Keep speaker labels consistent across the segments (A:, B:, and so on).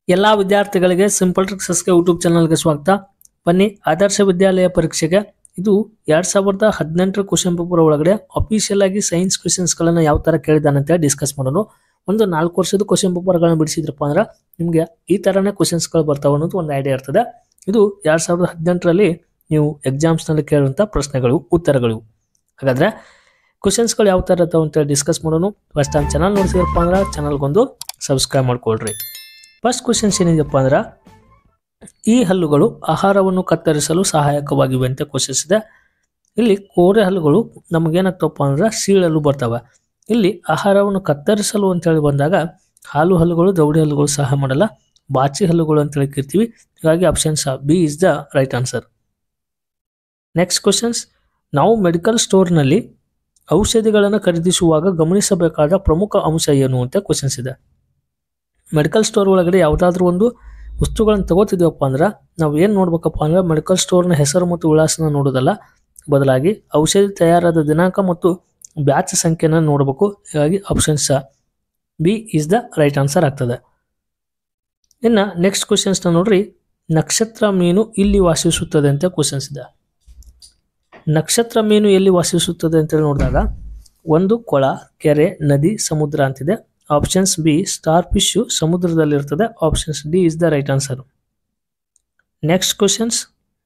A: ಎಲ್ಲ ವಿದ್ಯಾರ್ಥಿಗಳಿಗೆ simple ಟ್ರಿಕ್ಸಸ್ಗೆ YouTube ಚಾನಲ್ಗೆ ಸ್ವಾಗತ ಬನ್ನಿ ಆದರ್ಶ ವಿದ್ಯಾಲಯ ಪರೀಕ್ಷೆಗೆ ಇದು ಎರಡ್ ಸಾವಿರದ ಹದಿನೆಂಟರ ಕ್ವಶನ್ ಪೇಪರ್ ಒಳಗಡೆ ಅಫಿಷಿಯಲ್ ಆಗಿ ಸೈನ್ಸ್ ಕ್ವಶನ್ಸ್ಗಳನ್ನ ಯಾವ ತರ ಕೇಳಿದಾನೆ ಅಂತ ಡಿಸ್ಕಸ್ ಮಾಡೋಣ ಒಂದು ನಾಲ್ಕು ವರ್ಷದ ಕ್ವಶನ್ ಪೇಪರ್ಗಳನ್ನ ಬಿಡಿಸಿದ್ರಪ್ಪ ಅಂದ್ರೆ ನಿಮಗೆ ಈ ತರನೇ ಕ್ವಶನ್ಸ್ಗಳು ಬರ್ತಾವೆ ಅನ್ನೋದು ಒಂದು ಐಡಿಯಾ ಇರ್ತದೆ ಇದು ಎರಡ್ ಸಾವಿರದ ಹದಿನೆಂಟರಲ್ಲಿ ನೀವು ಎಕ್ಸಾಮ್ಸ್ನಲ್ಲಿ ಕೇಳುವಂಥ ಪ್ರಶ್ನೆಗಳು ಉತ್ತರಗಳು ಹಾಗಾದ್ರೆ ಕ್ವಶನ್ಸ್ಗಳು ಯಾವ ಥರ ಇರ್ತಾವೆ ಅಂತೇಳಿ ಡಿಸ್ಕಸ್ ಮಾಡೋಣ ಫಸ್ಟ್ ಟೈಮ್ ಚಾನಲ್ ನೋಡ್ತಿದ್ರಪ್ಪ ಅಂದ್ರೆ ಚಾನಲ್ಗೊಂದು ಸಬ್ಸ್ಕ್ರೈಬ್ ಮಾಡ್ಕೊಳ್ರಿ ಫಸ್ಟ್ ಕ್ವಶನ್ಸ್ ಏನಿದೆಯಪ್ಪ ಅಂದ್ರೆ ಈ ಹಲ್ಲುಗಳು ಆಹಾರವನ್ನು ಕತ್ತರಿಸಲು ಸಹಾಯಕವಾಗಿವೆ ಅಂತ ಕ್ವಶನ್ಸ್ ಇದೆ ಇಲ್ಲಿ ಕೋರೆ ಹಲ್ಲುಗಳು ನಮಗೇನಾಗ್ತವಪ್ಪ ಅಂದ್ರೆ ಸೀಳಲು ಬರ್ತವೆ ಇಲ್ಲಿ ಆಹಾರವನ್ನು ಕತ್ತರಿಸಲು ಅಂತೇಳಿ ಬಂದಾಗ ಹಾಲು ಹಲ್ಲುಗಳು ದೌಡಿ ಹಲ್ಲುಗಳು ಸಹಾಯ ಮಾಡಲ್ಲ ಬಾಚಿ ಹಲ್ಲುಗಳು ಅಂತೇಳಿ ಕರಿತೀವಿ ಹೀಗಾಗಿ options B is the right answer next questions ನಾವು ಮೆಡಿಕಲ್ ಸ್ಟೋರ್ನಲ್ಲಿ ಔಷಧಿಗಳನ್ನು ಖರೀದಿಸುವಾಗ ಗಮನಿಸಬೇಕಾದ ಪ್ರಮುಖ ಅಂಶ ಏನು ಅಂತ ಕ್ವಶನ್ಸ್ ಇದೆ ಮೆಡಿಕಲ್ ಸ್ಟೋರ್ ಒಳಗಡೆ ಯಾವುದಾದ್ರೂ ಒಂದು ವಸ್ತುಗಳನ್ನು ತಗೋತಿದ್ದೀವಪ್ಪ ಅಂದ್ರೆ ನಾವು ಏನು ನೋಡ್ಬೇಕಪ್ಪ ಅಂದ್ರೆ ಮೆಡಿಕಲ್ ಸ್ಟೋರ್ನ ಹೆಸರು ಮತ್ತು ವಿಳಾಸನ ನೋಡೋದಲ್ಲ ಬದಲಾಗಿ ಔಷಧಿ ತಯಾರಾದ ದಿನಾಂಕ ಮತ್ತು ಬ್ಯಾಚ್ ಸಂಖ್ಯೆನ ನೋಡಬೇಕು ಹೀಗಾಗಿ options B is the right answer ಆಗ್ತದೆ ಇನ್ನು ನೆಕ್ಸ್ಟ್ ಕ್ವಶನ್ಸ್ನ ನೋಡ್ರಿ ನಕ್ಷತ್ರ ಮೀನು ಇಲ್ಲಿ ವಾಸಿಸುತ್ತದೆ ಅಂತ ಕ್ವಶನ್ಸ್ ಇದೆ ನಕ್ಷತ್ರ ಮೀನು ಎಲ್ಲಿ ವಾಸಿಸುತ್ತದೆ ಅಂತೇಳಿ ನೋಡಿದಾಗ ಒಂದು ಕೊಳ ಕೆರೆ ನದಿ ಸಮುದ್ರ ಅಂತಿದೆ ಆಪ್ಷನ್ಸ್ ಬಿ ಸ್ಟಾರ್ ಫಿಶ್ ಸಮುದ್ರದಲ್ಲಿರ್ತದೆ options D is the right answer next questions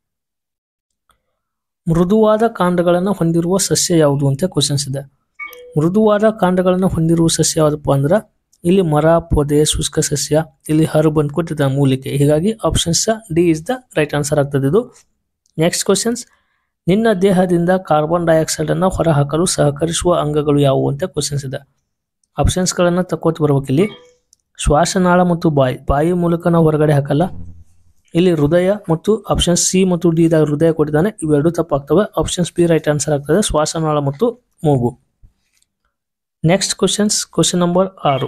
A: ಮೃದುವಾದ ಕಾಂಡಗಳನ್ನು ಹೊಂದಿರುವ ಸಸ್ಯ ಯಾವುದು ಅಂತ ಕ್ವಶನ್ಸ್ ಇದೆ ಮೃದುವಾದ ಕಾಂಡಗಳನ್ನು ಹೊಂದಿರುವ ಸಸ್ಯ ಯಾವುದಪ್ಪ ಅಂದ್ರೆ ಇಲ್ಲಿ ಮರ ಪೊದೆ ಶುಷ್ಕ ಸಸ್ಯ ಇಲ್ಲಿ ಹರ್ಬ್ ಅಂತ ಕೊಟ್ಟಿದೆ ಮೂಲಿಕೆ ಹೀಗಾಗಿ options D is the right answer ಆಗ್ತದೆ ಇದು ನೆಕ್ಸ್ಟ್ ಕ್ವಶನ್ಸ್ ನಿನ್ನ ದೇಹದಿಂದ ಕಾರ್ಬನ್ ಡೈಆಕ್ಸೈಡ್ ಅನ್ನು ಹೊರಹಾಕಲು ಸಹಕರಿಸುವ ಅಂಗಗಳು ಯಾವುವು ಅಂತ ಕ್ವಶನ್ಸ್ ಇದೆ ಆಪ್ಷನ್ಸ್ಗಳನ್ನು ತಕ್ಕೋತ ಬರ್ಬೇಕಿಲ್ಲಿ ಶ್ವಾಸನಾಳ ಮತ್ತು ಬಾಯಿ ಬಾಯಿ ಮೂಲಕ ನಾವು ಹೊರಗಡೆ ಹಾಕಲ್ಲ ಇಲ್ಲಿ ಹೃದಯ ಮತ್ತು ಆಪ್ಷನ್ ಸಿ ಮತ್ತು ಡಿ ದಾಗ ಹೃದಯ ಕೊಟ್ಟಿದ್ದಾನೆ ಇವೆರಡು ತಪ್ಪಾಗ್ತವೆ ಆಪ್ಷನ್ಸ್ ಬಿ ರೈಟ್ ಆನ್ಸರ್ ಆಗ್ತದೆ ಶ್ವಾಸನಾಳ ಮತ್ತು ಮೂಗು ನೆಕ್ಸ್ಟ್ ಕ್ವಶನ್ಸ್ ಕ್ವಶನ್ ನಂಬರ್ ಆರು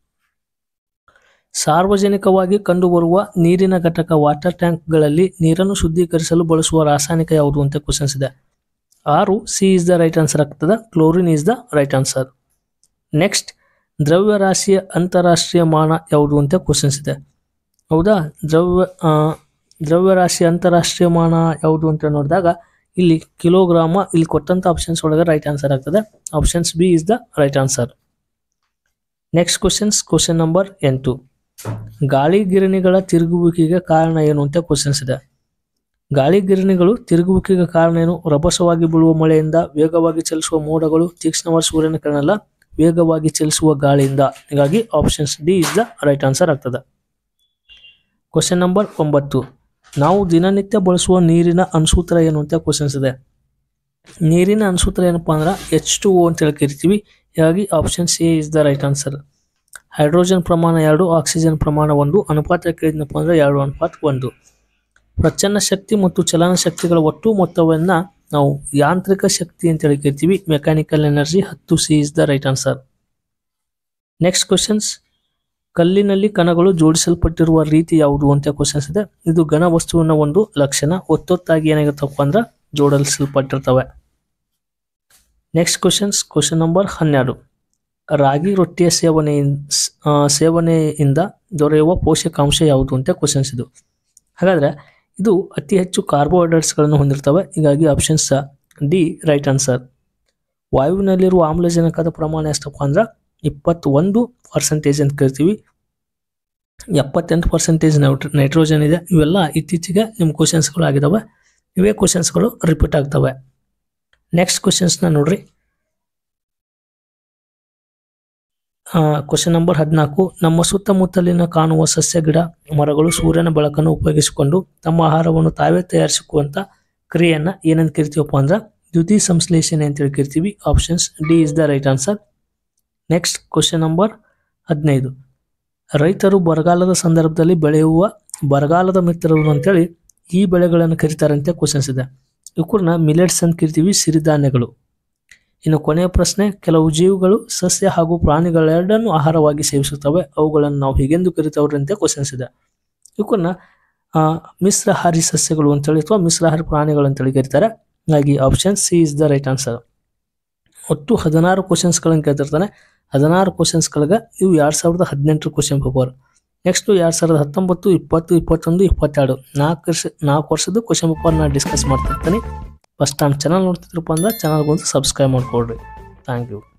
A: ಸಾರ್ವಜನಿಕವಾಗಿ ಕಂಡುಬರುವ ನೀರಿನ ಘಟಕ ವಾಟರ್ ಟ್ಯಾಂಕ್ಗಳಲ್ಲಿ ನೀರನ್ನು ಶುದ್ಧೀಕರಿಸಲು ಬಳಸುವ ರಾಸಾಯನಿಕ ಯಾವುದು ಅಂತ ಕ್ವಶನ್ಸ್ ಇದೆ ಆರು C is the right answer ಆಗ್ತದೆ chlorine is the right answer next ದ್ರವ್ಯರಾಶಿಯ ಅಂತಾರಾಷ್ಟ್ರೀಯ ಮಾನ ಯಾವುದು ಅಂತ ಕ್ವಶನ್ಸ್ ಇದೆ ಹೌದಾ ದ್ರವ್ಯ ಆ, ದ್ರವ್ಯರಾಶಿ ಅಂತಾರಾಷ್ಟ್ರೀಯ ಮಾನ ಯಾವುದು ಅಂತ ನೋಡಿದಾಗ ಇಲ್ಲಿ ಕಿಲೋಗ್ರಾಮ ಇಲ್ಲಿ ಕೊಟ್ಟಂತ ಆಪ್ಷನ್ಸ್ ಒಳಗೆ ರೈಟ್ ಆನ್ಸರ್ ಆಗ್ತದೆ options B is the right answer next questions question number ಎಂಟು ಗಾಳಿ ಗಿರಣಿಗಳ ತಿರುಗುವಿಕೆಗೆ ಕಾರಣ ಏನು ಅಂತ ಕ್ವಶನ್ಸ್ ಇದೆ ಗಾಳಿ ಗಿರಣಿಗಳು ತಿರುಗುವಿಕೆಗೆ ಕಾರಣ ಏನು ರಭಸವಾಗಿ ಬೀಳುವ ಮಳೆಯಿಂದ ವೇಗವಾಗಿ ಚಲಿಸುವ ಮೋಡಗಳು ತೀಕ್ಷ್ಣವಾದ ಸೂರ್ಯನ ಕಿರಣ ವೇಗವಾಗಿ ಚಲಿಸುವ ಗಾಳಿಯಿಂದ ಹೀಗಾಗಿ options D is the right answer ಆಗ್ತದೆ ಕ್ವಶನ್ ನಂಬರ್ ಒಂಬತ್ತು ನಾವು ದಿನನಿತ್ಯ ಬಳಸುವ ನೀರಿನ ಅನ್ಸೂತ್ರ ಏನು ಅಂತ ಕ್ವಶನ್ಸ್ ಇದೆ ನೀರಿನ ಅನ್ಸೂತ್ರ ಏನಪ್ಪಾ ಅಂದ್ರೆ ಎಚ್ ಟು ಓ ಅಂತ ಹೇಳಿ ಕರಿತೀವಿ ಹೀಗಾಗಿ options A is the right answer hydrogen ಪ್ರಮಾಣ ಎರಡು ಆಕ್ಸಿಜನ್ ಪ್ರಮಾಣ ಒಂದು ಅನುಪಾತ ಕೇಳಿದ್ನಪ್ಪ ಅಂದ್ರೆ ಎರಡು ಅನುಪಾತ ಒಂದು ಪ್ರಚನ್ನ ಶಕ್ತಿ ಮತ್ತು ಚಲನ ಶಕ್ತಿಗಳ ಒಟ್ಟು ಮೊತ್ತವನ್ನ ನಾವು ಯಾಂತ್ರಿಕ ಶಕ್ತಿ ಅಂತ ಹೇಳಿ ಕರಿತೀವಿ ಮೆಕ್ಯಾನಿಕಲ್ ಎನರ್ಜಿ ಹತ್ತು C is the right answer next questions ಕಲ್ಲಿನಲ್ಲಿ ಕಣಗಳು ಜೋಡಿಸಲ್ಪಟ್ಟಿರುವ ರೀತಿ ಯಾವುದು ಅಂತ ಕ್ವಶನ್ಸ್ ಇದೆ ಇದು ಘನ ವಸ್ತುವಿನ ಒಂದು ಲಕ್ಷಣ ಒತ್ತೊತ್ತಾಗಿ ಏನಾಗಿರ್ತಪ್ಪ ಅಂದ್ರೆ ಜೋಡಿಸಲ್ಪಟ್ಟಿರ್ತವೆ ನೆಕ್ಸ್ಟ್ ಕ್ವಶನ್ಸ್ ಕ್ವಶನ್ ನಂಬರ್ ಹನ್ನೆರಡು ರಾಗಿ ರೊಟ್ಟಿಯ ಸೇವನೆ ಸೇವನೆಯಿಂದ ದೊರೆಯುವ ಪೋಷಕಾಂಶ ಯಾವುದು ಅಂತ ಕ್ವಶನ್ಸ್ ಇದು ಹಾಗಾದ್ರೆ ಇದು ಅತಿ ಹೆಚ್ಚು ಕಾರ್ಬೋಹೈಡ್ರೇಟ್ಸ್ಗಳನ್ನು ಹೊಂದಿರ್ತವೆ ಹೀಗಾಗಿ ಆಪ್ಷನ್ಸ್ ಡಿ ರೈಟ್ ಆನ್ಸರ್ ವಾಯುವಿನಲ್ಲಿರುವ ಆಮ್ಲಜನಕದ ಪ್ರಮಾಣ ಎಷ್ಟಪ್ಪ ಅಂದ್ರೆ ಇಪ್ಪತ್ತೊಂದು ಪರ್ಸೆಂಟೇಜ್ ಅಂತ ಕರಿತೀವಿ ಎಪ್ಪತ್ತೆಂಟು ಪರ್ಸೆಂಟೇಜ್ ನೈಟ್ರೋಜನ್ ಇದೆ ಇವೆಲ್ಲ ಇತ್ತೀಚೆಗೆ ನಿಮ್ಮ ಕ್ವಶನ್ಸ್ಗಳು ಆಗಿದಾವೆ ಇವೇ ಕ್ವಶನ್ಸ್ಗಳು ರಿಪೀಟ್ ಆಗ್ತವೆ ನೆಕ್ಸ್ಟ್ ಕ್ವಶನ್ಸ್ನ ನೋಡ್ರಿ ಕ್ವಶನ್ ನಂಬರ್ ಹದಿನಾಲ್ಕು ನಮ್ಮ ಸುತ್ತಮುತ್ತಲಿನ ಕಾಣುವ ಸಸ್ಯ ಗಿಡ ಮರಗಳು ಸೂರ್ಯನ ಬೆಳಕನ್ನು ಉಪಯೋಗಿಸಿಕೊಂಡು ತಮ್ಮ ಆಹಾರವನ್ನು ತಾವೇ ತಯಾರಿಸಿಕೊಳ್ಳುವಂತ ಕ್ರಿಯೆಯನ್ನ ಏನಂತ ಕರಿತೀವಪ್ಪ ಅಂದ್ರೆ ದ್ಯುತಿ ಸಂಶ್ಲೇಷಣೆ ಅಂತ ಹೇಳಿ ಕರಿತೀವಿ options D is the right answer next question number ಹದಿನೈದು ರೈತರು ಬರಗಾಲದ ಸಂದರ್ಭದಲ್ಲಿ ಬೆಳೆಯುವ ಬರಗಾಲದ ಮಿತ್ರರು ಅಂತೇಳಿ ಈ ಬೆಳೆಗಳನ್ನು ಕರೀತಾರಂತೆ ಕ್ವಶನ್ಸ್ ಇದೆ ಇವ್ಕೂರ್ನ ಮಿಲೆಟ್ಸ್ ಅಂತ ಕರಿತೀವಿ ಸಿರಿಧಾನ್ಯಗಳು ಇನ್ನು ಕೊನೆಯ ಪ್ರಶ್ನೆ ಕೆಲವು ಜೀವಿಗಳು ಸಸ್ಯ ಹಾಗೂ ಪ್ರಾಣಿಗಳೆರಡನ್ನು ಆಹಾರವಾಗಿ ಸೇವಿಸುತ್ತವೆ ಅವುಗಳನ್ನು ನಾವು ಹೀಗೆಂದು ಕರಿತವ್ರೆ ಅಂತ ಕ್ವಶನ್ಸ್ ಇದೆ ಇವಕ್ಕನ್ನ ಮಿಶ್ರಹಾರಿ ಸಸ್ಯಗಳು ಅಂತೇಳಿ ಅಥವಾ ಮಿಶ್ರಹಾರಿ ಪ್ರಾಣಿಗಳು ಅಂತೇಳಿ ಕರೀತಾರೆ ಹಾಗಾಗಿ option C is the right answer ಒಟ್ಟು ಹದಿನಾರು ಕ್ವಶನ್ಸ್ಗಳನ್ನು ಕೇಳ್ತಿರ್ತಾನೆ ಹದಿನಾರು ಕ್ವಶನ್ಸ್ಗಳಿಗೆ ಇವು ಎರಡು ಸಾವಿರದ ಹದಿನೆಂಟರ ಕ್ವಶನ್ ಪೇಪರ್ ನೆಕ್ಸ್ಟ್ ಎರಡು ಸಾವಿರದ ಹತ್ತೊಂಬತ್ತು ಇಪ್ಪತ್ತು ಇಪ್ಪತ್ತೊಂದು ಇಪ್ಪತ್ತೆರಡು ನಾಲ್ಕು ವರ್ಷ ನಾಲ್ಕು ವರ್ಷದ ಕ್ವಶನ್ ಪೇಪರ್ ನಾನು ಡಿಸ್ಕಸ್ ಮಾಡ್ತಿರ್ತೀನಿ ಫಸ್ಟ್ ಟೈಮ್ ಚಾನಲ್ ನೋಡ್ತಿದ್ರಪ್ಪ ಅಂದ್ರೆ ಚಾನಲ್ಗೊಂದು ಸಬ್ಸ್ಕ್ರೈಬ್ ಮಾಡ್ಕೊಳ್ರಿ ಥ್ಯಾಂಕ್ ಯು